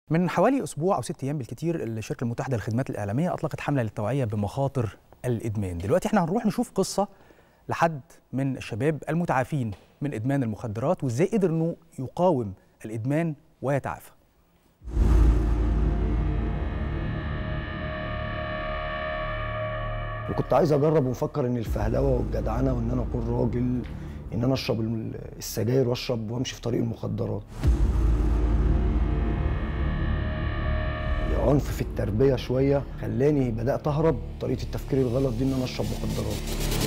من حوالي اسبوع او ست ايام بالكثير الشركه المتحده للخدمات الاعلاميه اطلقت حمله للتوعيه بمخاطر الادمان دلوقتي احنا هنروح نشوف قصه لحد من الشباب المتعافين من ادمان المخدرات وازاي قدر انه يقاوم الادمان ويتعافى وكنت عايز اجرب ومفكر ان الفهلوه والجدعنه وان انا اكون راجل ان انا اشرب السجاير واشرب وامشي في طريق المخدرات عنف في التربيه شويه خلاني بدات اهرب طريقه التفكير الغلط دي ان انا اشرب مخدرات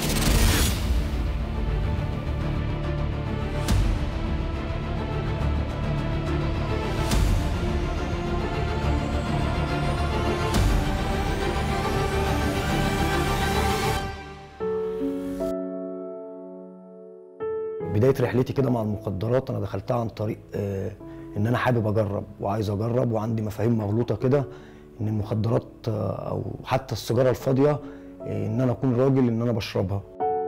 بدايه رحلتي كده مع المخدرات انا دخلتها عن طريق آه ان انا حابب اجرب وعايز اجرب وعندي مفاهيم مغلوطه كده ان المخدرات آه او حتى السيجاره الفاضيه آه ان انا اكون راجل ان انا بشربها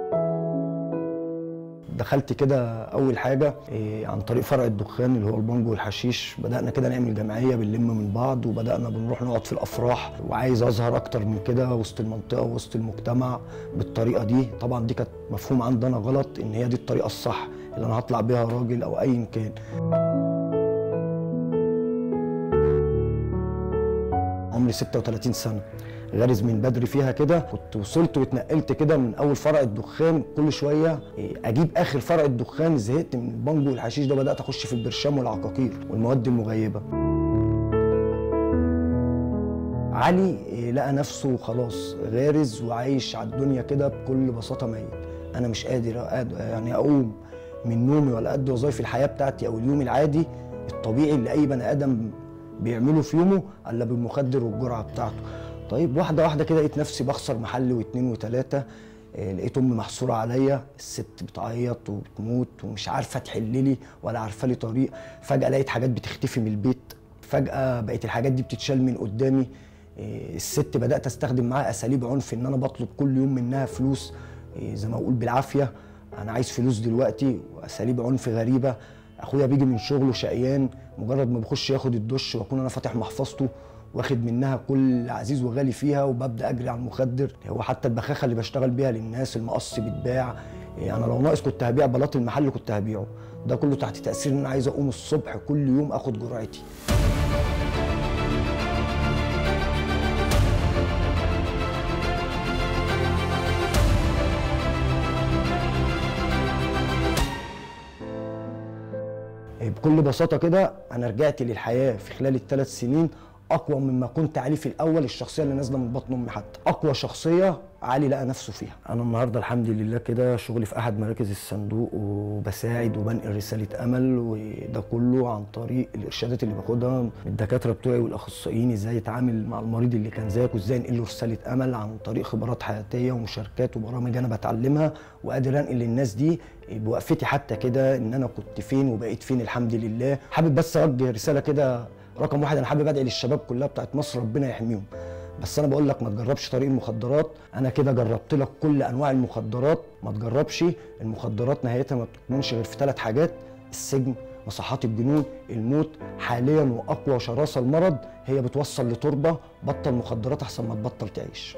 دخلت كده اول حاجه عن طريق فرع الدخان اللي هو البانجو والحشيش بدانا كده نعمل جمعيه بنلم من بعض وبدانا بنروح نقعد في الافراح وعايز اظهر اكتر من كده وسط المنطقه ووسط المجتمع بالطريقه دي طبعا دي كانت مفهوم عندنا غلط ان هي دي الطريقه الصح اللي انا هطلع بيها راجل او ايا كان عمري 36 سنه غارز من بدري فيها كده كنت وصلت واتنقلت كده من اول فرع الدخان كل شويه اجيب اخر فرع الدخان زهقت من البانجو والحشيش ده بدات اخش في البرشام والعقاقير والمواد المغيبه علي لقى نفسه خلاص غارز وعايش على الدنيا كده بكل بساطه ميت انا مش قادر يعني اقوم من نومي ولا ادي وظايف الحياه بتاعتي او اليوم العادي الطبيعي اللي اي بني ادم بيعمله في يومه الا بالمخدر والجرعه بتاعته طيب واحده واحده كده لقيت نفسي بخسر محل واثنين وثلاثه لقيت امي محصوره عليا الست بتعيط وبتموت ومش عارفه تحل لي ولا عارفه لي طريق فجاه لقيت حاجات بتختفي من البيت فجاه بقت الحاجات دي بتتشال من قدامي الست بدات استخدم معاها اساليب عنف ان انا بطلب كل يوم منها فلوس زي ما اقول بالعافيه انا عايز فلوس دلوقتي واساليب عنف غريبه اخويا بيجي من شغله شقيان مجرد ما بيخش ياخد الدش واكون انا فاتح محفظته واخد منها كل عزيز وغالي فيها وببدا اجري على المخدر هو حتى البخاخه اللي بشتغل بيها للناس المقص بيتباع انا لو ناقص كنت هبيع بلاط المحل كنت هبيعه ده كله تحت تاثير ان انا عايز اقوم الصبح كل يوم اخد جرعتي بكل بساطه كده انا رجعت للحياه في خلال الثلاث سنين اقوى مما كنت عليه في الاول الشخصيه اللي نازله من بطن امي حتى اقوى شخصيه علي لقى نفسه فيها انا النهارده الحمد لله كده شغلي في احد مراكز الصندوق وبساعد وبنقل رساله امل وده كله عن طريق الارشادات اللي باخدها من الدكاتره بتوعي والاخصائيين ازاي اتعامل مع المريض اللي كان زيك وازاي انقل له رساله امل عن طريق خبرات حياتيه ومشاركات وبرامج انا بتعلمها وقادر انقل للناس دي بوقفتي حتى كده ان انا كنت فين وبقيت فين الحمد لله حابب بس اوجه رساله كده رقم واحد انا حابب ادعي للشباب كلها بتاعت مصر ربنا يحميهم بس انا بقول لك ما تجربش طريق المخدرات انا كده جربت لك كل انواع المخدرات ما تجربش المخدرات نهايتها ما بتكونش غير في ثلاث حاجات السجن مصحات الجنون الموت حاليا واقوى شراسه المرض هي بتوصل لتربه بطل مخدرات احسن ما تبطل تعيش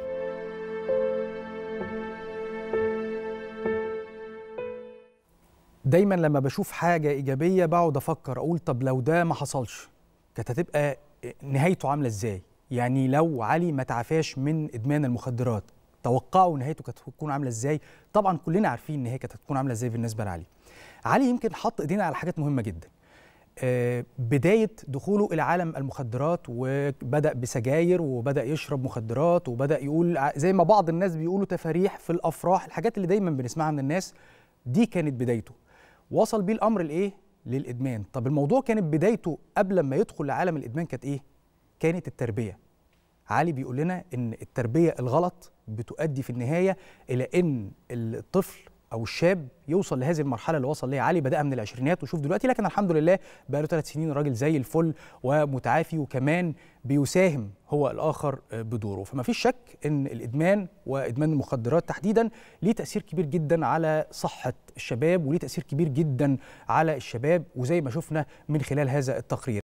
دايما لما بشوف حاجه ايجابيه بقعد افكر اقول طب لو ده ما حصلش كانت هتبقى نهايته عامله ازاي يعني لو علي ما تعافاش من ادمان المخدرات توقعوا نهايته كانت هتكون عامله ازاي طبعا كلنا عارفين ان هي كانت هتكون عامله ازاي بالنسبه لعلي علي يمكن حط ايدينا على حاجات مهمه جدا آه بدايه دخوله الى عالم المخدرات وبدا بسجاير وبدا يشرب مخدرات وبدا يقول زي ما بعض الناس بيقولوا تفاريح في الافراح الحاجات اللي دايما بنسمعها من الناس دي كانت بدايته وصل بيه الامر لايه للادمان طب الموضوع كانت بدايته قبل ما يدخل لعالم الادمان كانت ايه كانت التربيه علي بيقول لنا ان التربيه الغلط بتؤدي في النهايه الى ان الطفل او الشاب يوصل لهذه المرحله اللي وصل ليها علي بداها من العشرينات وشوف دلوقتي لكن الحمد لله بقى له ثلاث سنين راجل زي الفل ومتعافي وكمان بيساهم هو الاخر بدوره فما فيش شك ان الادمان وادمان المخدرات تحديدا ليه تاثير كبير جدا على صحه الشباب وليه تاثير كبير جدا على الشباب وزي ما شفنا من خلال هذا التقرير